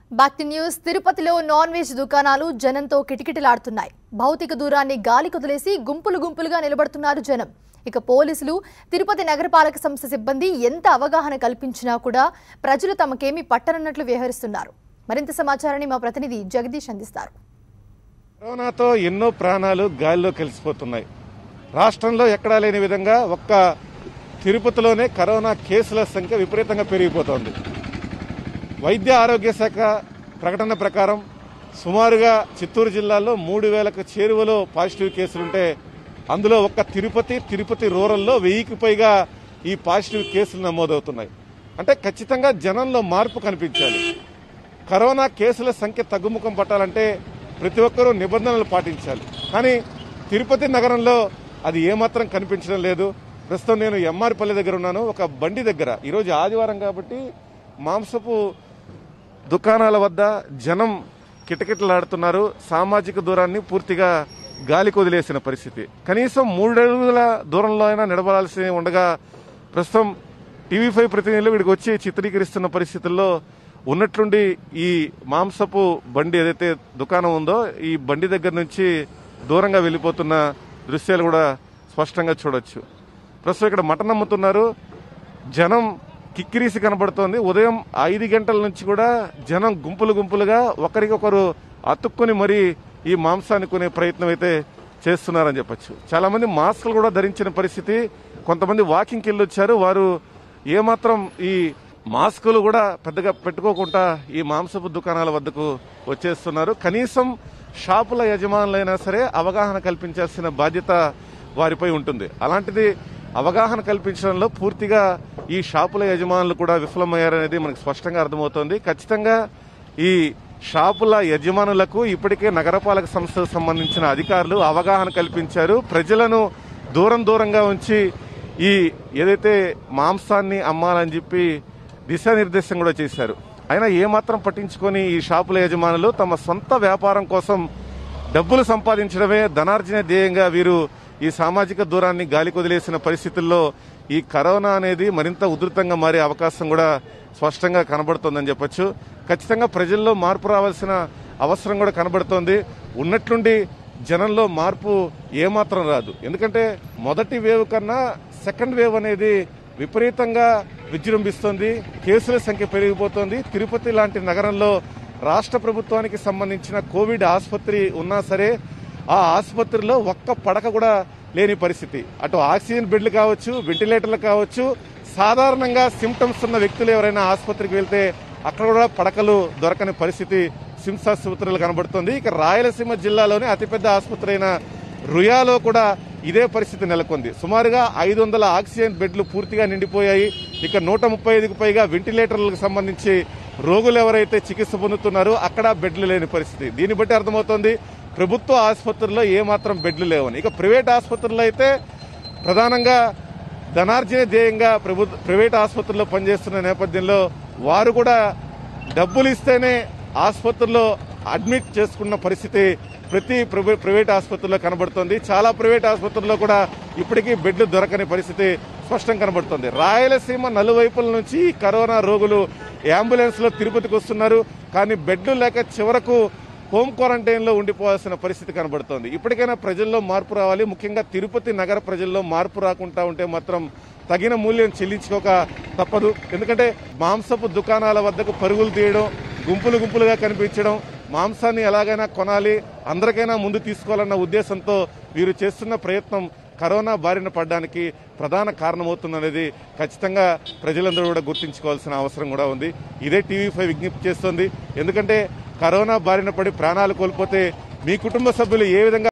back to news తిరుపతిలో non veg దుకాణాలు జనంతో కిటకిటలాడుతున్నాయి భౌతిక దూరాన్ని గాలి కుదిలేసి గుంపులు గుంపులుగా నిలబడుతున్నారు జనం ఇక పోలీసులు తిరుపతి నగరపాలక సంస్థ సిబ్బంది ఎంత అవగాహన కల్పించినా కూడా ప్రజలు తమకేమీ పట్టనన్నట్లు వ్యవహరిస్తున్నారు మరింత సమాచారాన్ని మా ప్రతినిధి జగదీష్ అందిస్తారు కరోనాతో ఎన్నో ప్రాణాలు గాలిలో కలిసిపోతున్నాయి రాష్ట్రంలో ఎక్కడా లేని విధంగా ఒక్క తిరుపతిలోనే కరోనా కేసుల సంఖ్య విపరీతంగా పెరిగిపోతోంది వైద్య ఆరోగ్య శాఖ ప్రకటన ప్రకారం సుమారుగా చిత్తూరు జిల్లాలో మూడు వేలకు చేరువలో పాజిటివ్ కేసులుంటే అందులో ఒక్క తిరుపతి తిరుపతి రూరల్లో వెయ్యికి పైగా ఈ పాజిటివ్ కేసులు నమోదవుతున్నాయి అంటే ఖచ్చితంగా జనంలో మార్పు కనిపించాలి కరోనా కేసుల సంఖ్య తగ్గుముఖం పట్టాలంటే ప్రతి ఒక్కరూ నిబంధనలు పాటించాలి కానీ తిరుపతి నగరంలో అది ఏమాత్రం కనిపించడం లేదు ప్రస్తుతం నేను ఎంఆర్పల్లి దగ్గర ఉన్నాను ఒక బండి దగ్గర ఈరోజు ఆదివారం కాబట్టి మాంసపు దుకాణాల వద్ద జనం కిటకిటలాడుతున్నారు సామాజిక దూరాన్ని పూర్తిగా గాలికి వదిలేసిన పరిస్థితి కనీసం మూడడుగుల దూరంలో అయినా నిలబడాల్సి ఉండగా ప్రస్తుతం టీవీ ఫైవ్ ప్రతినిధులు వీడికి వచ్చి చిత్రీకరిస్తున్న పరిస్థితుల్లో ఉన్నట్లుండి ఈ మాంసపు బండి ఏదైతే దుకాణం ఉందో ఈ బండి దగ్గర నుంచి దూరంగా వెళ్ళిపోతున్న దృశ్యాలు కూడా స్పష్టంగా చూడొచ్చు ప్రస్తుతం ఇక్కడ మటన్ అమ్ముతున్నారు జనం కిక్కిరీసి కనబడుతోంది ఉదయం ఐదు గంటల నుంచి కూడా జనం గుంపులు గుంపులుగా ఒకరికొకరు అతుక్కుని మరీ ఈ మాంసాన్ని కొనే ప్రయత్నం అయితే చేస్తున్నారని చెప్పొచ్చు చాలా మంది మాస్కులు కూడా ధరించిన పరిస్థితి కొంతమంది వాకింగ్కి వెళ్ళి వచ్చారు వారు ఏమాత్రం ఈ మాస్కులు కూడా పెద్దగా పెట్టుకోకుండా ఈ మాంసపు దుకాణాల వద్దకు వచ్చేస్తున్నారు కనీసం షాపుల యజమానులైనా సరే అవగాహన కల్పించాల్సిన బాధ్యత వారిపై ఉంటుంది అలాంటిది అవగాహన కల్పించడంలో పూర్తిగా ఈ షాపుల యజమానులు కూడా విఫలమయ్యారనేది మనకు స్పష్టంగా అర్థమవుతోంది ఖచ్చితంగా ఈ షాపుల యజమానులకు ఇప్పటికే నగరపాలక సంస్థకు సంబంధించిన అధికారులు అవగాహన కల్పించారు ప్రజలను దూరం దూరంగా ఉంచి ఈ ఏదైతే మాంసాన్ని అమ్మాలని చెప్పి దిశానిర్దేశం కూడా చేశారు అయినా ఏమాత్రం పట్టించుకొని ఈ షాపుల యజమానులు తమ సొంత వ్యాపారం కోసం డబ్బులు సంపాదించడమే ధనార్జన ధ్యేయంగా వీరు ఈ సామాజిక దూరాన్ని గాలి కొదిలేసిన పరిస్థితుల్లో ఈ కరోనా అనేది మరింత ఉధృతంగా మారే అవకాశం కూడా స్పష్టంగా కనబడుతోందని చెప్పొచ్చు ఖచ్చితంగా ప్రజల్లో మార్పు రావాల్సిన అవసరం కూడా కనబడుతోంది ఉన్నట్లుండి జనంలో మార్పు ఏమాత్రం రాదు ఎందుకంటే మొదటి వేవ్ కన్నా సెకండ్ వేవ్ అనేది విపరీతంగా విజృంభిస్తోంది కేసుల సంఖ్య పెరిగిపోతోంది తిరుపతి లాంటి నగరంలో రాష్ట్ర ప్రభుత్వానికి సంబంధించిన కోవిడ్ ఆసుపత్రి ఉన్నా సరే ఆ ఆసుపత్రిలో ఒక్క పడక కూడా లేని పరిస్థితి అటు ఆక్సిజన్ బెడ్లు కావచ్చు వెంటిలేటర్లు కావచ్చు సాధారణంగా సిమ్టమ్స్ ఉన్న వ్యక్తులు ఎవరైనా ఆసుపత్రికి వెళ్తే అక్కడ కూడా పడకలు దొరకని పరిస్థితి సిమ్స్ ఆసుపత్రులు కనబడుతుంది ఇక రాయలసీమ జిల్లాలోని అతిపెద్ద ఆసుపత్రి అయిన రుయాలో కూడా ఇదే పరిస్థితి నెలకొంది సుమారుగా ఐదు వందల ఆక్సిజన్ బెడ్లు పూర్తిగా నిండిపోయాయి ఇక నూట ముప్పై ఐదుకు పైగా వెంటిలేటర్లకు సంబంధించి రోగులు ఎవరైతే చికిత్స పొందుతున్నారో అక్కడ బెడ్లు లేని పరిస్థితి దీన్ని బట్టి అర్థమవుతోంది ప్రభుత్వ ఆసుపత్రుల్లో ఏమాత్రం బెడ్లు లేవని ఇక ప్రైవేట్ ఆసుపత్రుల్లో అయితే ప్రధానంగా ధనార్జన ధ్యేయంగా ప్రభుత్వ ప్రైవేట్ ఆసుపత్రుల్లో పనిచేస్తున్న నేపథ్యంలో వారు కూడా డబ్బులు ఇస్తేనే ఆసుపత్రుల్లో అడ్మిట్ చేసుకున్న పరిస్థితి ప్రతి ప్రైవే- ప్రైవేట్ ఆసుపత్రుల్లో కనబడుతోంది చాలా ప్రైవేట్ ఆసుపత్రుల్లో కూడా ఇప్పటికీ బెడ్లు దొరకని పరిస్థితి స్పష్టం కనబడుతోంది రాయలసీమ నలువైపుల నుంచి ఈ కరోనా రోగులు అంబులెన్స్ లో తిరుపతికి వస్తున్నారు కానీ బెడ్లు లేక చివరకు హోమ్ క్వారంటైన్ లో ఉండిపోవాల్సిన పరిస్థితి కనబడుతోంది ఇప్పటికైనా ప్రజల్లో మార్పు రావాలి ముఖ్యంగా తిరుపతి నగర ప్రజల్లో మార్పు రాకుండా ఉంటే మాత్రం తగిన మూల్యం చెల్లించుకోక తప్పదు ఎందుకంటే మాంసపు దుకాణాల వద్దకు పరుగులు తీయడం గుంపులు గుంపులుగా కనిపించడం మాంసాన్ని ఎలాగైనా కొనాలి అందరికైనా ముందు తీసుకోవాలన్న ఉద్దేశంతో వీరు చేస్తున్న ప్రయత్నం కరోనా బారిన పడడానికి ప్రధాన కారణమవుతుందనేది ఖచ్చితంగా ప్రజలందరూ కూడా గుర్తించుకోవాల్సిన అవసరం కూడా ఉంది ఇదే టీవీ ఫైవ్ విజ్ఞప్తి చేస్తోంది ఎందుకంటే కరోనా బారిన పడి ప్రాణాలు కోల్పోతే మీ కుటుంబ సభ్యులు ఏ విధంగా